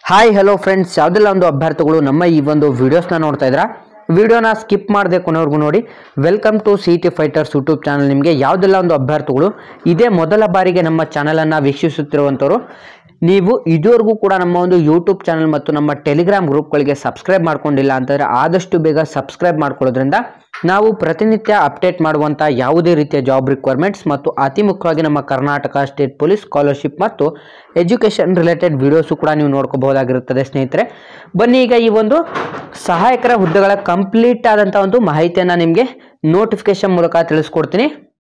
hi hello friends ಯಾವುದೆಲ್ಲ ಒಂದು ಅಭ್ಯರ್ಥಿಗಳು ನಮ್ಮ ಈ ಒಂದು ವಿಡಿಯೋಸ್ನ ನೋಡ್ತಾ ಇದ್ದೀರಾ ವಿಡಿಯೋನ ಸ್ಕಿಪ್ ಮಾಡದೆ ಕೊನೆವರೆಗೂ ನೋಡಿ welcome to C T fighters YouTube channel ನಿಮಗೆ ಯಾವುದೆಲ್ಲ ಒಂದು ಅಭ್ಯರ್ಥಿಗಳು ಇದೇ ಮೊದಲ ಬಾರಿಗೆ ನಮ್ಮ ಚಾನಲನ್ನು ವೀಕ್ಷಿಸುತ್ತಿರುವಂಥವ್ರು ನೀವು ಇದುವರೆಗೂ ಕೂಡ ನಮ್ಮ ಒಂದು ಯೂಟ್ಯೂಬ್ ಚಾನಲ್ ಮತ್ತು ನಮ್ಮ ಟೆಲಿಗ್ರಾಮ್ ಗ್ರೂಪ್ಗಳಿಗೆ ಸಬ್ಸ್ಕ್ರೈಬ್ ಮಾಡ್ಕೊಂಡಿಲ್ಲ ಅಂತಂದರೆ ಆದಷ್ಟು ಬೇಗ ಸಬ್ಸ್ಕ್ರೈಬ್ ಮಾಡ್ಕೊಳ್ಳೋದ್ರಿಂದ ನಾವು ಪ್ರತಿನಿತ್ಯ ಅಪ್ಡೇಟ್ ಮಾಡುವಂಥ ಯಾವುದೇ ರೀತಿಯ ಜಾಬ್ ರಿಕ್ವೈರ್ಮೆಂಟ್ಸ್ ಮತ್ತು ಅತಿ ಮುಖ್ಯವಾಗಿ ನಮ್ಮ ಕರ್ನಾಟಕ ಸ್ಟೇಟ್ ಪೊಲೀಸ್ ಸ್ಕಾಲರ್ಶಿಪ್ ಮತ್ತು ಎಜುಕೇಷನ್ ರಿಲೇಟೆಡ್ ವಿಡಿಯೋಸು ಕೂಡ ನೀವು ನೋಡ್ಕೋಬಹುದಾಗಿರುತ್ತದೆ ಸ್ನೇಹಿತರೆ ಬನ್ನಿ ಈಗ ಈ ಒಂದು ಸಹಾಯಕರ ಹುದ್ದೆಗಳ ಕಂಪ್ಲೀಟ್ ಆದಂಥ ಒಂದು ಮಾಹಿತಿಯನ್ನು ನಿಮಗೆ ನೋಟಿಫಿಕೇಶನ್ ಮೂಲಕ ತಿಳಿಸ್ಕೊಡ್ತೀನಿ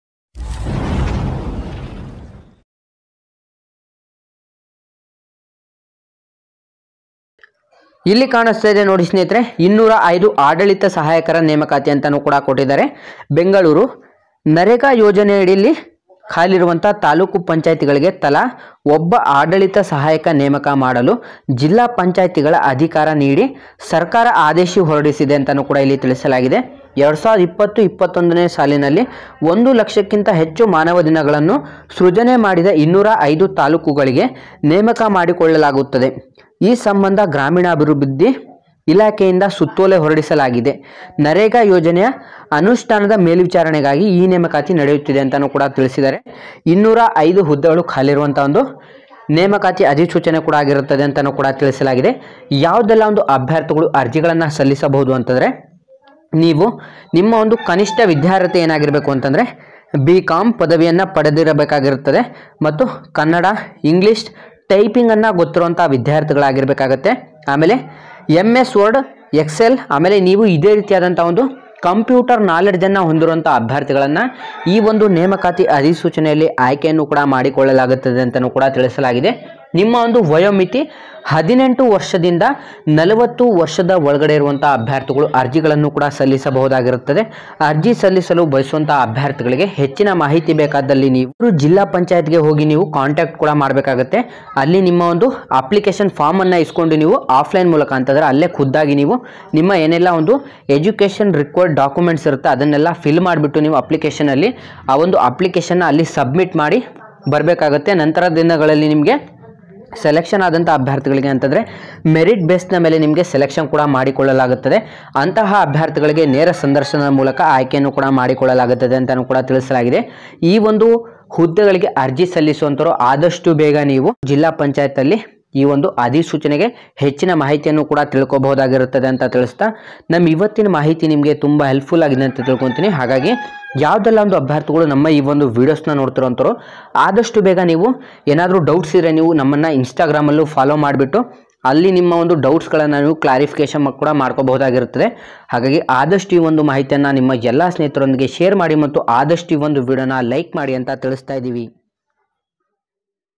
ಇಲ್ಲಿ ಕಾಣಿಸ್ತಾ ಇದೆ ನೋಡಿ ಸ್ನೇಹಿತರೆ ಇನ್ನೂರ ಐದು ಆಡಳಿತ ಸಹಾಯಕರ ನೇಮಕಾತಿ ಅಂತಲೂ ಕೂಡ ಕೊಟ್ಟಿದ್ದಾರೆ ಬೆಂಗಳೂರು ನರೇಗಾ ಯೋಜನೆಯಡಿಯಲ್ಲಿ ಖಾಲಿರುವಂಥ ತಾಲೂಕು ಪಂಚಾಯತಿಗಳಿಗೆ ತಲಾ ಒಬ್ಬ ಆಡಳಿತ ಸಹಾಯಕ ನೇಮಕ ಮಾಡಲು ಜಿಲ್ಲಾ ಪಂಚಾಯತಿಗಳ ಅಧಿಕಾರ ನೀಡಿ ಸರ್ಕಾರ ಆದೇಶ ಹೊರಡಿಸಿದೆ ಅಂತಲೂ ಕೂಡ ಇಲ್ಲಿ ತಿಳಿಸಲಾಗಿದೆ ಎರಡು ಸಾವಿರದ ಇಪ್ಪತ್ತು ಇಪ್ಪತ್ತೊಂದನೇ ಸಾಲಿನಲ್ಲಿ ಒಂದು ಲಕ್ಷಕ್ಕಿಂತ ಹೆಚ್ಚು ಮಾನವ ದಿನಗಳನ್ನು ಸೃಜನೆ ಮಾಡಿದ ಇನ್ನೂರ ಐದು ತಾಲೂಕುಗಳಿಗೆ ನೇಮಕ ಮಾಡಿಕೊಳ್ಳಲಾಗುತ್ತದೆ ಈ ಸಂಬಂಧ ಗ್ರಾಮೀಣಾಭಿವೃದ್ಧಿ ಇಲಾಖೆಯಿಂದ ಸುತ್ತೋಲೆ ಹೊರಡಿಸಲಾಗಿದೆ ನರೇಗಾ ಯೋಜನೆಯ ಅನುಷ್ಠಾನದ ಮೇಲ್ವಿಚಾರಣೆಗಾಗಿ ಈ ನೇಮಕಾತಿ ನಡೆಯುತ್ತಿದೆ ಅಂತಲೂ ಕೂಡ ತಿಳಿಸಿದ್ದಾರೆ ಇನ್ನೂರ ಐದು ಹುದ್ದೆಗಳು ಖಾಲಿರುವಂಥ ಒಂದು ನೇಮಕಾತಿ ಅಧಿಸೂಚನೆ ಕೂಡ ಆಗಿರುತ್ತದೆ ಅಂತಲೂ ಕೂಡ ತಿಳಿಸಲಾಗಿದೆ ಯಾವುದೆಲ್ಲ ಒಂದು ಅಭ್ಯರ್ಥಿಗಳು ಅರ್ಜಿಗಳನ್ನು ಸಲ್ಲಿಸಬಹುದು ಅಂತಂದರೆ ನೀವು ನಿಮ್ಮ ಒಂದು ಕನಿಷ್ಠ ವಿದ್ಯಾರ್ಹತೆ ಏನಾಗಿರಬೇಕು ಅಂತಂದರೆ ಬಿ ಕಾಮ್ ಪದವಿಯನ್ನು ಪಡೆದಿರಬೇಕಾಗಿರುತ್ತದೆ ಮತ್ತು ಕನ್ನಡ ಇಂಗ್ಲೀಷ್ ಟೈಪಿಂಗನ್ನು ಗೊತ್ತಿರುವಂಥ ವಿದ್ಯಾರ್ಥಿಗಳಾಗಿರಬೇಕಾಗತ್ತೆ ಆಮೇಲೆ ಎಮ್ ಎಸ್ ವರ್ಡ್ ಎಕ್ಸೆಲ್ ಆಮೇಲೆ ನೀವು ಇದೇ ರೀತಿಯಾದಂಥ ಒಂದು ಕಂಪ್ಯೂಟರ್ ನಾಲೆಡ್ಜನ್ನು ಹೊಂದಿರುವಂಥ ಅಭ್ಯರ್ಥಿಗಳನ್ನು ಈ ಒಂದು ನೇಮಕಾತಿ ಅಧಿಸೂಚನೆಯಲ್ಲಿ ಆಯ್ಕೆಯನ್ನು ಕೂಡ ಮಾಡಿಕೊಳ್ಳಲಾಗುತ್ತದೆ ಅಂತಲೂ ಕೂಡ ತಿಳಿಸಲಾಗಿದೆ ನಿಮ್ಮ ಒಂದು ವಯೋಮಿತಿ ಹದಿನೆಂಟು ವರ್ಷದಿಂದ ನಲವತ್ತು ವರ್ಷದ ಒಳಗಡೆ ಇರುವಂಥ ಅಭ್ಯರ್ಥಿಗಳು ಅರ್ಜಿಗಳನ್ನು ಕೂಡ ಸಲ್ಲಿಸಬಹುದಾಗಿರುತ್ತದೆ ಅರ್ಜಿ ಸಲ್ಲಿಸಲು ಬಯಸುವಂಥ ಅಭ್ಯರ್ಥಿಗಳಿಗೆ ಹೆಚ್ಚಿನ ಮಾಹಿತಿ ಬೇಕಾದಲ್ಲಿ ನೀವು ಜಿಲ್ಲಾ ಪಂಚಾಯತ್ಗೆ ಹೋಗಿ ನೀವು ಕಾಂಟ್ಯಾಕ್ಟ್ ಕೂಡ ಮಾಡಬೇಕಾಗುತ್ತೆ ಅಲ್ಲಿ ನಿಮ್ಮ ಒಂದು ಅಪ್ಲಿಕೇಶನ್ ಫಾರ್ಮನ್ನು ಇಸ್ಕೊಂಡು ನೀವು ಆಫ್ಲೈನ್ ಮೂಲಕ ಅಂತಂದರೆ ಅಲ್ಲೇ ಖುದ್ದಾಗಿ ನೀವು ನಿಮ್ಮ ಏನೆಲ್ಲ ಒಂದು ಎಜುಕೇಷನ್ ರಿಕ್ವೈರ್ಡ್ ಡಾಕ್ಯುಮೆಂಟ್ಸ್ ಇರುತ್ತೆ ಅದನ್ನೆಲ್ಲ ಫಿಲ್ ಮಾಡಿಬಿಟ್ಟು ನೀವು ಅಪ್ಲಿಕೇಶನಲ್ಲಿ ಆ ಒಂದು ಅಪ್ಲಿಕೇಶನ್ನ ಅಲ್ಲಿ ಸಬ್ಮಿಟ್ ಮಾಡಿ ಬರಬೇಕಾಗತ್ತೆ ನಂತರ ದಿನಗಳಲ್ಲಿ ನಿಮಗೆ ಸೆಲೆಕ್ಷನ್ ಆದಂಥ ಅಭ್ಯರ್ಥಿಗಳಿಗೆ ಅಂತಂದರೆ ಮೆರಿಟ್ ಬೇಸ್ನ ಮೇಲೆ ನಿಮಗೆ ಸೆಲೆಕ್ಷನ್ ಕೂಡ ಮಾಡಿಕೊಳ್ಳಲಾಗುತ್ತದೆ ಅಂತಹ ಅಭ್ಯರ್ಥಿಗಳಿಗೆ ನೇರ ಸಂದರ್ಶನದ ಮೂಲಕ ಆಯ್ಕೆಯನ್ನು ಕೂಡ ಮಾಡಿಕೊಳ್ಳಲಾಗುತ್ತದೆ ಅಂತಲೂ ಕೂಡ ತಿಳಿಸಲಾಗಿದೆ ಈ ಒಂದು ಹುದ್ದೆಗಳಿಗೆ ಅರ್ಜಿ ಸಲ್ಲಿಸುವಂಥವ್ರು ಆದಷ್ಟು ಬೇಗ ನೀವು ಜಿಲ್ಲಾ ಪಂಚಾಯತಲ್ಲಿ ಈ ಒಂದು ಅಧಿಸೂಚನೆಗೆ ಹೆಚ್ಚಿನ ಮಾಹಿತಿಯನ್ನು ಕೂಡ ತಿಳ್ಕೊಬಹುದಾಗಿರುತ್ತದೆ ಅಂತ ತಿಳಿಸ್ತಾ ನಮ್ಮ ಇವತ್ತಿನ ಮಾಹಿತಿ ನಿಮಗೆ ತುಂಬ ಹೆಲ್ಪ್ಫುಲ್ ಆಗಿದೆ ಅಂತ ತಿಳ್ಕೊತೀನಿ ಹಾಗಾಗಿ ಯಾವುದೆಲ್ಲ ಒಂದು ಅಭ್ಯರ್ಥಿಗಳು ನಮ್ಮ ಈ ಒಂದು ವೀಡಿಯೋಸ್ನ ನೋಡ್ತಿರೋಂಥವ್ರು ಆದಷ್ಟು ಬೇಗ ನೀವು ಏನಾದರೂ ಡೌಟ್ಸ್ ಇದ್ದರೆ ನೀವು ನಮ್ಮನ್ನು ಇನ್ಸ್ಟಾಗ್ರಾಮಲ್ಲೂ ಫಾಲೋ ಮಾಡಿಬಿಟ್ಟು ಅಲ್ಲಿ ನಿಮ್ಮ ಒಂದು ಡೌಟ್ಸ್ಗಳನ್ನು ನೀವು ಕ್ಲಾರಿಫಿಕೇಶನ್ ಕೂಡ ಮಾಡ್ಕೋಬಹುದಾಗಿರುತ್ತದೆ ಹಾಗಾಗಿ ಆದಷ್ಟು ಈ ಒಂದು ಮಾಹಿತಿಯನ್ನು ನಿಮ್ಮ ಎಲ್ಲ ಸ್ನೇಹಿತರೊಂದಿಗೆ ಶೇರ್ ಮಾಡಿ ಮತ್ತು ಆದಷ್ಟು ಈ ಒಂದು ವಿಡಿಯೋನ ಲೈಕ್ ಮಾಡಿ ಅಂತ ತಿಳಿಸ್ತಾ ಇದ್ದೀವಿ